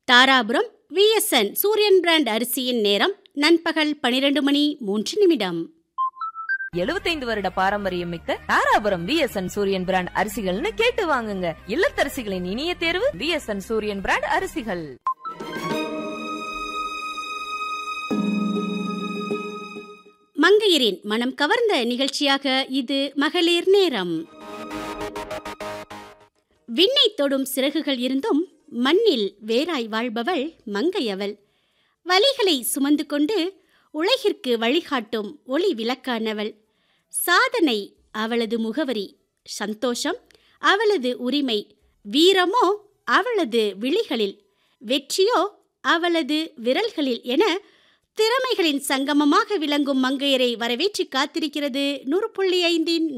Dharapuram VSN Suriyan brand அரிசியின் நேரம் நண்பகல் பனிரெண்டு மணி மூன்று நிமிடம் எழுபத்தைந்து வருட பாரம்பரியம் மிக்க தாராபுரம் விஎஸ்என் சூரியன் பிராண்ட் அரிசிகள்னு கேட்டு வாங்குங்க இல்லத்தரசிகளின் இனிய தேர்வு விஎஸ்என் சூரியன் பிராண்ட் அரிசிகள் மங்கையரின் மனம் கவர்ந்த நிகழ்ச்சியாக இது மகளிர் நேரம் விண்ணை தொடும் சிறகுகள் இருந்தும் மண்ணில் வேராய் வாழ்பவள் மங்கையவள் வலிகளை சுமந்து கொண்டு உலகிற்கு வழிகாட்டும் ஒளி விளக்கானவள் சாதனை அவளது முகவரி சந்தோஷம் அவளது உரிமை வீரமோ அவளது விழிகளில் வெற்றியோ அவளது விரல்களில் என திறமைகளின் சங்கமமாக விளங்கும் மங்கையரை வரவேற்று காத்திருக்கிறது நூறு புள்ளி ஐந்தின்